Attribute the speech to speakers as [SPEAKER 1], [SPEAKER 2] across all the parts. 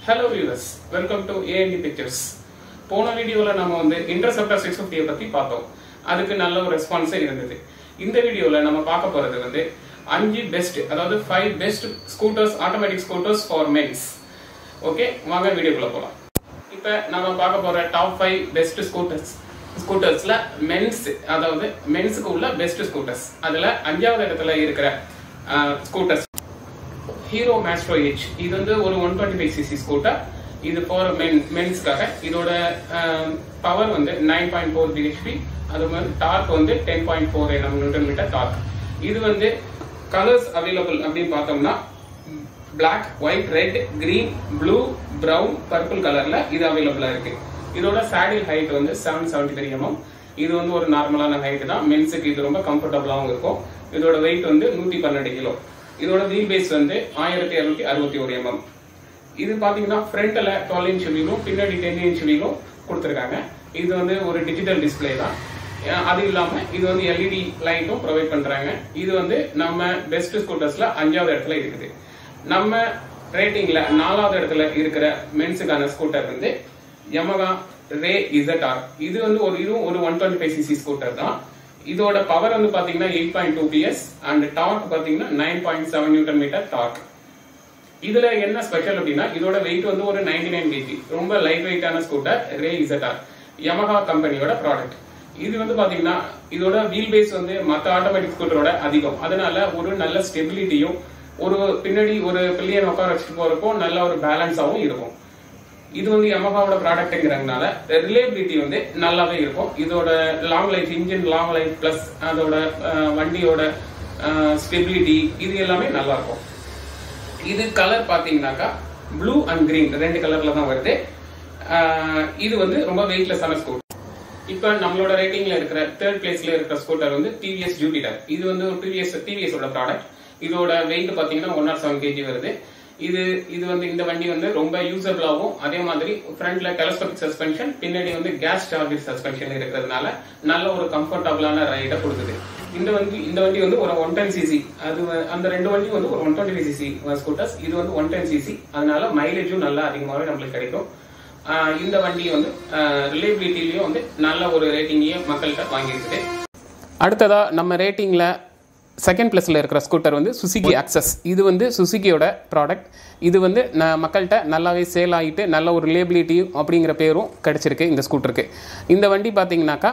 [SPEAKER 1] hello viewers welcome to A N D pictures போன வீடியோவில் நம்ம வந்து இன்டர்செப்டர் சிக்ஸ் ஃபிஃப்டியை பற்றி பார்த்தோம் அதுக்கு நல்ல ஒரு ரெஸ்பான்ஸே இருந்தது இந்த வீடியோவில் நம்ம பார்க்க போகிறது வந்து அஞ்சு பெஸ்ட் அதாவது five best scooters automatic scooters for mens okay வாங்க வீடியோக்குள்ள போகலாம் இப்போ நம்ம பார்க்க போகிற டாப் ஃபைவ் பெஸ்ட் ஸ்கூட்டர்ஸ் ஸ்கூட்டர்ஸில் மென்ஸ் அதாவது மென்ஸுக்கு உள்ள பெஸ்ட் ஸ்கூட்டர்ஸ் அதில் அஞ்சாவது இடத்துல இருக்கிற ஸ்கூட்டர்ஸ் ஹீரோ மேஸ்ட்ரோ எச் இது வந்து ஒரு one twenty five CC scooter இது ஃபார் மென் மென்ஸ்க்காக இதோட பவர் வந்து நைன் பாயிண்ட் ஃபோர் பிஹெச்பி அது வந்து டார்க் வந்து ten point four NM newton metre torque இது வந்து கலர்ஸ் அவைலபிள் அப்படின்னு பார்த்தோம்னா black white red green blue brown purple கலர்ல இது அவைலபிளா இருக்கு இதோட சாடில் ஹைட் வந்து செவன் செவன்டி த்ரீ எம்எம் இது வந்து ஒரு நார்மலான ஹைட் தான் மென்ஸுக்கு இது ரொம்ப கம்ஃபர்டபுளாகவும் இருக்கும் இதோட வெயிட் வந்து நூத்தி பன்னெண்டு கிலோ இதோட வீல் பேஸ் வந்து ஆயிரத்தி இரநூத்தி அறுபத்தி ஒரு எம்எம் இது பாத்தீங்கன்னா ஃப்ரண்ட்ல டுவெல் இன்ச் வீலும் பின்னாடி டென் இன்ச் வீலும் கொடுத்துருக்காங்க இது வந்து ஒரு டிஜிட்டல் டிஸ்பிளே தான் அஹ் அது இல்லாம இது வந்து எல்இடி லைட்டும் ப்ரொவைட் பண்றாங்க இது வந்து நம்ம பெஸ்ட் ஸ்கூட்டர்ஸ்ல அஞ்சாவது இடத்துல இருக்குது நம்ம ரேட்டிங்ல நாலாவது இடத்துல இருக்கிற மென்ஸுக்கான ஸ்கூட்டர் வந்து யமகா ரே இசட்ஆர் இது வந்து ஒரு இதுவும் ஒரு one twenty five CC scooter தான் இதோட பவர் வந்து பாத்தீங்கன்னா eight point two PS and torque பாத்தீங்கன்னா nine point seven newton metre torque இதுல என்ன ஸ்பெஷல் அப்படின்னா இதோட வெயிட் வந்து ஒரு நைன்டி நைன் கேஜி ரொம்ப லைட் வெயிட்டான ஸ்கூட்டர் ரே இசட்ஆர் யமஹா கம்பெனியோட ப்ராடக்ட் இது வந்து பாத்தீங்கன்னா இதோட வீல் பேஸ் வந்து மற்ற ஆட்டோமேட்டிக் ஸ்கூட்டரோட அதிகம் அதனால ஒரு நல்ல ஸ்டெபிலிட்டியும் ஒரு பின்னாடி ஒரு பில்லியன் உட்கார வச்சுட்டு போறப்போ நல்ல ஒரு பேலன்ஸாவும் இருக்கும் இது வந்து யமஹாவோட ப்ராடக்ட்ங்கிறதுனால ரிலேபிலிட்டி வந்து நல்லாவே இருக்கும் இதோட long life engine long life plus அதோட அஹ், வண்டியோட ஸ்டெபிலிட்டி இது எல்லாமே நல்லா இருக்கும் இது கலர் பாத்தீங்கன்னாக்கா ப்ளூ அண்ட் கிரீன் ரெண்டு கலர்ல தான் வருது அஹ், இது வந்து ரொம்ப வெயிட்லெஸ்ஸான ஸ்கூட்டர் இப்போ நம்மளோட ரேட்டிங்ல இருக்கிற தேர்ட் பிளேஸ்ல இருக்கிற ஸ்கூட்டர் வந்து டிவிஎஸ் ஜூபிட்டர் இது வந்து டிவிஎஸ் டிவிஎஸோட ப்ராடக்ட் இதோட வெயிட் பாத்தீங்கன்னா ஒன் நாட் செவன் கேஜி வருது இது இது வந்து இந்த வண்டி வந்து ரொம்ப யூசபிளாகவும் அதே மாதிரி ஃப்ரண்ட்ல டெலஸ்கோபிக் சஸ்பென்ஷன் பின்னாடி வந்து கேஸ் சார்ஜர் சஸ்பென்ஷன் இருக்கிறதுனால நல்ல ஒரு கம்ஃபர்டபுளான ரைடை கொடுக்குது இந்த வண்டி இந்த வண்டி வந்து ஒரு ஒன் டென் சிசி அது வ- அந்த ரெண்டு வண்டி வந்து ஒரு ஒன் டுவெண்ட்டி சிசி ஸ்கூட்டர்ஸ் இது வந்து ஒன் டென் சிசி அதனால மைலேஜும் நல்லா அதிகமாகவே நம்மளுக்கு கிடைக்கும் ஆஹ் இந்த வண்டி வந்து ரிலேபிலிட்டிலையும் வந்து நல்ல ஒரு ரேட்டிங்கையும் மக்கள்கிட்ட வாங்கியிருக்குது அடுத்ததா நம்ம ரேட்டிங்ல செகண்ட் பிளஸ்ல இருக்கிற ஸ்கூட்டர் வந்து சுசுகி அக்சஸ் இது வந்து சுசுகியோட ப்ராடக்ட் இது வந்து ந மக்கள்கிட்ட நல்லாவே சேல் ஆகிட்டு நல்ல ஒரு ரிலேபிலிட்டியும் அப்படிங்கிற பேரும் கிடைச்சிருக்கு இந்த ஸ்கூட்டருக்கு இந்த வண்டி பார்த்தீங்கன்னாக்கா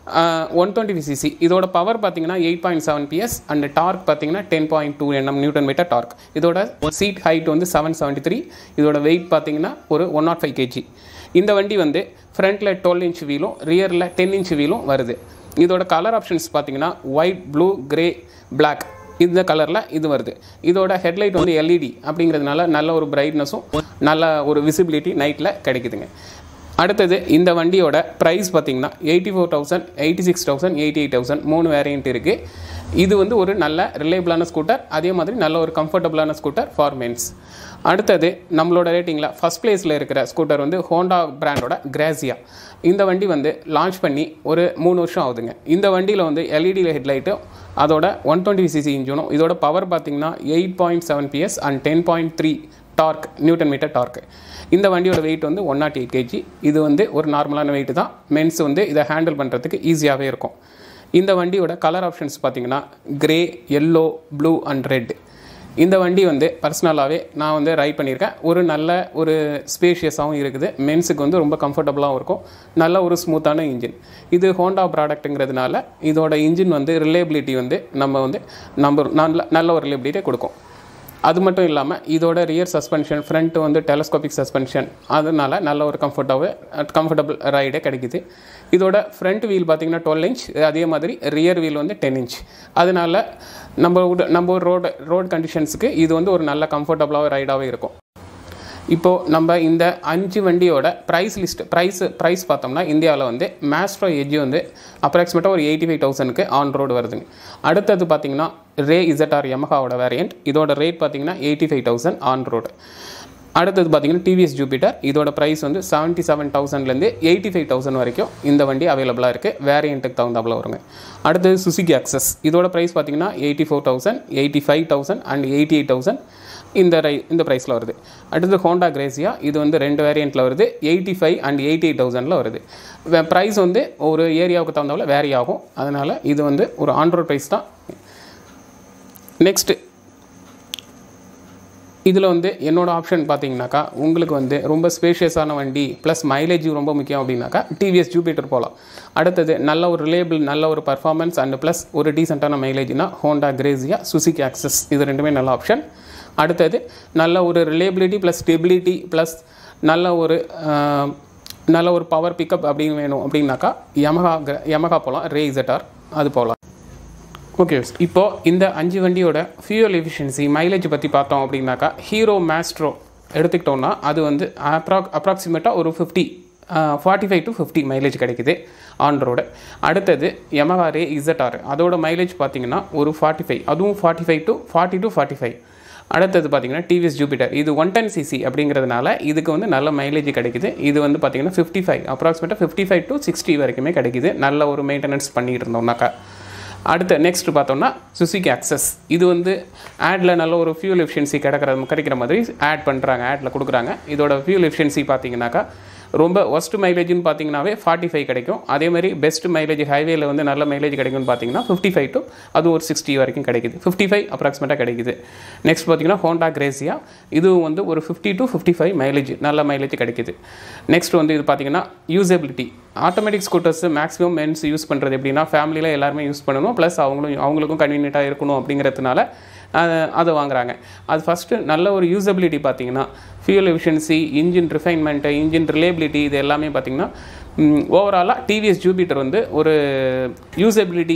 [SPEAKER 1] ஒன் டுவெண்ட்டி சிசி இதோட பவர் பார்த்தீங்கன்னா eight point seven PS and torque பார்த்தீங்கன்னா ten point two NM newton metre torque இதோட சீட் ஹைட் வந்து செவன் செவன்ட்டி த்ரீ இதோட வெயிட் பார்த்தீங்கன்னா ஒரு ஒன் நாட் ஃபைவ் கேஜி இந்த வண்டி வந்து ஃப்ரண்ட்டில் டுவெல் இன்ச் வீலும் ரியரில் டென் இன்ச் வீலும் வருது இதோட கலர் ஆப்ஷன்ஸ் பார்த்தீங்கன்னா ஒயிட் ப்ளூ கிரே பிளாக் இந்த கலரில் இது வருது இதோட ஹெட்லைட் வந்து எல்இடி அப்படிங்கிறதுனால நல்ல ஒரு பிரைட்னஸும் நல்ல ஒரு விசிபிலிட்டி நைட்டில் கிடைக்குதுங்க அடுத்தது இந்த வண்டியோட ப்ரைஸ் பார்த்தீங்கன்னா eighty four thousand eighty six thousand eighty eight thousand மூணு வேரியன்ட் இருக்குது இது வந்து ஒரு நல்ல ரிலேபிளான ஸ்கூட்டர் அதே மாதிரி நல்ல ஒரு கம்ஃபர்டபுளான ஸ்கூட்டர் ஃபார் மென்ஸ் அடுத்தது நம்மளோட ரேட்டிங்கில் ஃபஸ்ட் பிளேஸில் இருக்கிற ஸ்கூட்டர் வந்து ஹோண்டா பிராண்டோட கிராசியா இந்த வண்டி வந்து லான்ச் பண்ணி ஒரு மூணு வருஷம் ஆகுதுங்க இந்த வண்டியில் வந்து எல்இடி ஹெட்லைட்டும் அதோட ஒன் டுவெண்ட்டி சிசி இன்ஜினும் இதோட பவர் பார்த்தீங்கன்னா eight point seven PS and ten point three torque newton metre torque இந்த வண்டியோட வெயிட் வந்து ஒன் நாட் எயிட் கேஜி இது வந்து ஒரு நார்மலான வெயிட் தான் மென்ஸ் வந்து இதை ஹேண்டில் பண்ணுறதுக்கு ஈஸியாகவே இருக்கும் இந்த வண்டியோட கலர் ஆப்ஷன்ஸ் பார்த்தீங்கன்னா grey yellow blue and red இந்த வண்டி வந்து பர்சனலாகவே நான் வந்து ரைட் பண்ணியிருக்கேன் ஒரு நல்ல ஒரு ஸ்பேஷியஸாகவும் இருக்குது மென்ஸுக்கு வந்து ரொம்ப கம்ஃபர்டபுளாகவும் இருக்கும் நல்ல ஒரு ஸ்மூத்தான இன்ஜின் இது ஹோண்டா ப்ராடக்ட்டுங்கிறதுனால இதோட இன்ஜின் வந்து ரிலேபிலிட்டி வந்து நம்ம வந்து நம்ம நல்ல நல்ல ஒரு ரிலேபிலிட்டியை கொடுக்கும் அது மட்டும் இல்லாமல் இதோட ரியர் சஸ்பென்ஷன் ஃப்ரண்ட் வந்து டெலஸ்கோபிக் சஸ்பென்ஷன் அதனால நல்ல ஒரு கம்ஃபர்டபுள் கம்ஃபர்டபுள் ரைடே கிடைக்குது இதோட ஃப்ரண்ட் வீல் பார்த்தீங்கன்னா டுவெல் இன்ச் அதே மாதிரி ரியர் வீல் வந்து டென் இன்ச் அதனால நம்ம உட- நம்ம ரோடு ரோட் கண்டிஷன்ஸுக்கு இது வந்து ஒரு நல்ல கம்ஃபர்டபுளாக ரைடாகவே இருக்கும் இப்போது நம்ம இந்த அஞ்சு வண்டியோட ப்ரைஸ் லிஸ்ட் ப்ரைஸ் ப்ரைஸ் பார்த்தோம்னா இந்தியாவில் வந்து மேஸ்ட்ரோ எஜ்ஜி வந்து அப்ராக்சிமேட்டாக ஒரு எயிட்டி ஃபைவ் தௌசண்ட்க்கு ஆன் ரோடு வருதுங்க அடுத்தது பார்த்தீங்கன்னா ரே இசட்ஆர் யமஹாவோட வேரியண்ட் இதோட ரேட் பார்த்தீங்கன்னா eighty five thousand on road அடுத்தது பார்த்தீங்கன்னா டிவிஎஸ் ஜூபிட்டர் இதோட ப்ரைஸ் வந்து செவன்ட்டி செவன் தௌசண்ட்லேருந்து எயிட்டி ஃபைவ் தௌசண்ட் வரைக்கும் இந்த வண்டி அவைலபிளாக இருக்குது வேரியண்ட்டுக்கு தகுந்தாப்புல வருங்க அடுத்தது சுசுகி அக்சஸ் இதோட ப்ரைஸ் பார்த்தீங்கன்னா eighty four thousand eighty five thousand and eighty eight thousand இந்த ரை இந்த ப்ரைஸில் வருது அடுத்தது ஹோண்டா கிரேசியா இது வந்து ரெண்டு வேரியண்ட்டில் வருது eighty five and eighty eight தௌசண்டில் வருது ப்ரைஸ் வந்து ஒரு ஏரியாவுக்கு தகுந்தவள வேரி ஆகும் அதனால் இது வந்து ஒரு ஆண்ட்ராய்ட் ப்ரைஸ் தான் நெக்ஸ்ட்டு இதில் வந்து என்னோட ஆப்ஷன் பார்த்தீங்கன்னாக்கா உங்களுக்கு வந்து ரொம்ப ஸ்பேஷியஸான வண்டி ப்ளஸ் மைலேஜ் ரொம்ப முக்கியம் அப்படின்னாக்கா டிவிஎஸ் ஜூபிட்டர் போகலாம் அடுத்தது நல்ல ஒரு ரிலேபிள் நல்ல ஒரு பர்ஃபார்மன்ஸ் அண்ட் ப்ளஸ் ஒரு டீசெண்டான மைலேஜ்னா ஹோண்டா கிரேசியா சுசிக் ஆக்சஸ் இது ரெண்டுமே நல்ல ஆப்ஷன் அடுத்தது நல்ல ஒரு ரிலேபிலிட்டி ப்ளஸ் ஸ்டெபிலிட்டி ப்ளஸ் நல்ல ஒரு ஆஹ், நல்ல ஒரு பவர் பிக்கப் அப்படின்னு வேணும் அப்படின்னாக்கா யமஹா யமஹா போகலாம் ரே இசட்டார் அது போகலாம் ஓகே இப்போ இந்த அஞ்சு வண்டியோட ஃபியூயல் எஃபிஷியன்சி மைலேஜ் பற்றி பார்த்தோம் அப்படின்னாக்கா ஹீரோ மேஸ்ட்ரோ எடுத்துக்கிட்டோம்னா அது வந்து அப்ராக் அப்ராக்சிமேட்டாக ஒரு fifty forty five to fifty mileage கிடைக்குது ஆன் ரோடு அடுத்தது Yamaha ரே இசட்ஆர் அதோட மைலேஜ் பார்த்தீங்கன்னா ஒரு ஃபார்ட்டி ஃபைவ் அதுவும் forty five to forty to forty five அடுத்தது பார்த்தீங்கன்னா டிவிஎஸ் ஜூபிட்டர் இது ஒன் டென் சிசி அப்படிங்கிறதுனால இதுக்கு வந்து நல்ல மைலேஜ் கிடைக்குது இது வந்து பார்த்தீங்கன்னா ஃபிஃப்டி ஃபைவ் அப்ராக்சிமேட்டாக ஃபிஃப்டி ஃபைவ் டு சிக்ஸ்டி வரைக்குமே கிடைக்குது நல்ல ஒரு மெயின்டெனன்ஸ் பண்ணிட்டு இருந்தோம்னாக்கா அடுத்து நெக்ஸ்ட் பார்த்தோம்னா சுசுகி ஆக்சஸ் இது வந்து ஆடில் நல்ல ஒரு ஃபியூல் எஃபிஷியன்சி கிடைக்கிற கிடைக்கிற மாதிரி ஆட் பண்ணுறாங்க ஆடில் கொடுக்குறாங்க இதோட ஃபியூல் எஃபிஷியன்சி பார்த்தீங்கன்னாக்கா ரொம்ப ஒஸ்ட் மைலேஜ்னு பார்த்தீங்கன்னாவே ஃபார்ட்டி ஃபைவ் கிடைக்கும் அதே மாதிரி பெஸ்ட் மைலேஜ் ஹைவேல வந்து நல்ல மைலேஜ் கிடைக்கும்னு பார்த்தீங்கன்னா ஃபிஃப்டி ஃபைவ் டு அது ஒரு சிக்ஸ்டி வரைக்கும் கிடைக்குது ஃபிஃப்டி ஃபைவ் அப்ராக்சிமேட்டாக கிடைக்குது நெக்ஸ்ட் பார்த்தீங்கன்னா ஹோண்டா கிரேசியா இதுவும் வந்து ஒரு fifty to fifty five mileage நல்ல மைலேஜ் கிடைக்குது நெக்ஸ்ட் வந்து இது பார்த்தீங்கன்னா usability automatic scooters maximum mens use பண்ணுறது எப்படின்னா ஃபேமிலியில் எல்லாருமே யூஸ் பண்ணணும் ப்ளஸ் அவங்களும் அவங்களுக்கும் கன்வீனியண்ட்டாக இருக்கணும் அப்படிங்கிறதுனால அஹ், அதை வாங்குறாங்க அது ஃபஸ்ட்டு நல்ல ஒரு யூசபிலிட்டி பார்த்தீங்கன்னா fuel efficiency engine refinement engine reliability இது எல்லாமே பார்த்தீங்கன்னா ஓவராலாக டிவிஎஸ் ஜூபிட்டர் வந்து ஒரு யூசபிலிட்டி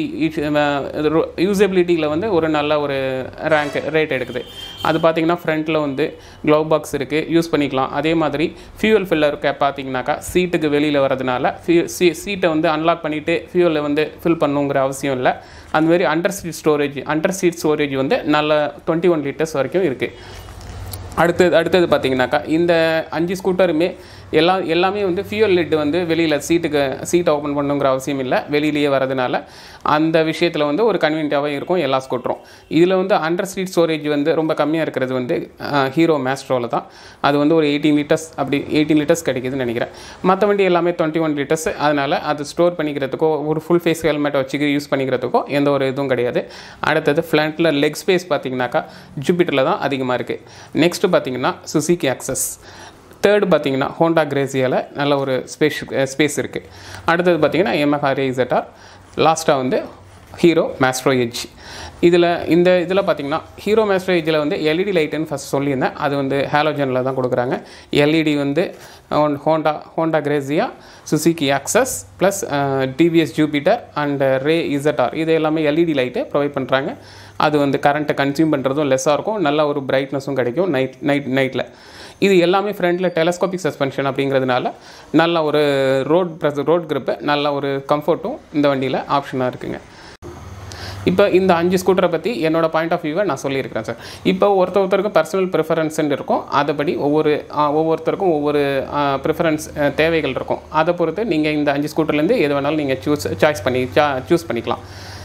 [SPEAKER 1] யூசபிலிட்டியில் வந்து ஒரு நல்ல ஒரு ரேங்க் ரேட் எடுக்குது அது பார்த்தீங்கன்னா ஃப்ரண்ட்டில் வந்து க்ளவ் பாக்ஸ் இருக்குது யூஸ் பண்ணிக்கலாம் அதே மாதிரி ஃபியூல் ஃபில்லர் கேப் பார்த்தீங்கன்னாக்கா சீட்டுக்கு வெளியில் வரதுனால சீ சீட்டை வந்து அன்லாக் பண்ணிவிட்டு ஃபியூலை வந்து ஃபில் பண்ணுங்கிற அவசியம் இல்லை அந்த மாதிரி under seat storage under seat storage வந்து நல்ல டுவெண்ட்டி ஒன் லிட்டர்ஸ் வரைக்கும் இருக்குது அடுத்தது அடுத்தது பார்த்தீங்கன்னாக்கா இந்த அஞ்சு ஸ்கூட்டருமே எல்லா எல்லாமே வந்து ஃபியூல் லிட் வந்து வெளியில் சீட்டுக்கு சீட்டை ஓப்பன் பண்ணுங்கிற அவசியம் இல்லை வெளியிலேயே வரதுனால அந்த விஷயத்தில் வந்து ஒரு கன்வீனியன்ட்டாகவே இருக்கும் எல்லா ஸ்கூட்டரும் இதில் வந்து அண்டர் சீட் ஸ்டோரேஜ் வந்து ரொம்ப கம்மியாக இருக்கிறது வந்து ஹீரோ மேஸ்ட்ரோவில் தான் அது வந்து ஒரு எயிட்டீன் லிட்டர்ஸ் அப்படி எயிட்டீன் லிட்டர்ஸ் கிடைக்குதுன்னு நினைக்கிறேன் மற்ற வண்டி எல்லாமே டுவெண்ட்டி ஒன் லிட்டர்ஸ் அதனால் அது ஸ்டோர் பண்ணிக்கிறதுக்கோ ஒரு ஃபுல் ஃபேஸ் ஹெல்மெட்டை வச்சு யூஸ் பண்ணிக்கிறதுக்கோ எந்த ஒரு இதுவும் கிடையாது அடுத்தது ஃப்ரண்ட்டில் லெக் ஸ்பேஸ் பார்த்தீங்கன்னாக்கா ஜூபிட்டரில் தான் அதிகமாக இருக்குது நெக்ஸ்ட்டு பார்த்தீங்கன்னா சுசுகி ஆக்சஸ் தேர்டு பார்த்தீங்கன்னா ஹோண்டா கிரேசியாவில் நல்ல ஒரு ஸ்பேஸ் ஸ்பேஸ் இருக்குது அடுத்தது பார்த்தீங்கன்னா எம்எஃப் ரேசட்டார் லாஸ்ட்டாக வந்து ஹீரோ மேஸ்ட்ரோ எட்ஜ் இதில் இந்த இதில் பார்த்தீங்கன்னா ஹீரோ மேஸ்ட்ரோ எட்ஜில் வந்து எல்இடி லைட்டுன்னு ஃபஸ்ட் சொல்லியிருந்தேன் அது வந்து ஹாலோஜனில் தான் கொடுக்குறாங்க எல்இடி வந்து Honda Honda Grazia Suzuki Access plus TVS Jupiter and Ray ZR இது எல்லாமே எல்இடி லைட்டு ப்ரொவைட் பண்ணுறாங்க அது வந்து கரண்ட்டை கன்சியூம் பண்ணுறதும் லெஸ்ஸாக இருக்கும் நல்ல ஒரு பிரைட்னஸும் கிடைக்கும் நைட் நைட் நைட்டில் இது எல்லாமே ஃப்ரண்ட்டில் டெலஸ்கோபிக் சஸ்பென்ஷன் அப்படிங்கிறதுனால நல்ல ஒரு ரோட் ப்ரெஸ் ரோட் grip நல்ல ஒரு கம்ஃபர்ட்டும் இந்த வண்டியில் ஆப்ஷனாக இருக்குங்க இப்போ இந்த அஞ்சு ஸ்கூட்டரை பற்றி என்னோட பாயிண்ட் ஆஃப் வியூவை நான் சொல்லியிருக்கிறேன் சார் இப்போ ஒருத்தர் ஒருத்தருக்கும் பர்சனல் ப்ரிஃபரன்ஸ்ன்னு இருக்கும் அதுபடி ஒவ்வொரு ஆ, ஒவ்வொருத்தருக்கும் ஒவ்வொரு ப்ரிஃபரன்ஸ் தேவைகள் இருக்கும் அதை பொறுத்து நீங்கள் இந்த அஞ்சு ஸ்கூட்டர்லேருந்து எது வேணாலும் நீங்கள் சூஸ் சாய்ஸ் பண்ணி சூஸ் பண்ணிக்கலாம்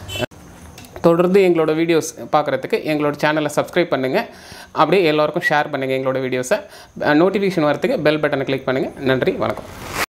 [SPEAKER 1] தொடர்ந்து எங்களோட வீடியோஸ் பார்க்குறதுக்கு எங்களோட சேனலை சப்ஸ்கிரைப் பண்ணுங்கள் அப்படியே எல்லோருக்கும் ஷேர் பண்ணுங்கள் எங்களோட வீடியோஸை நோட்டிஃபிகேஷன் வரதுக்கு பெல் பட்டனை கிளிக் பண்ணுங்கள் நன்றி வணக்கம்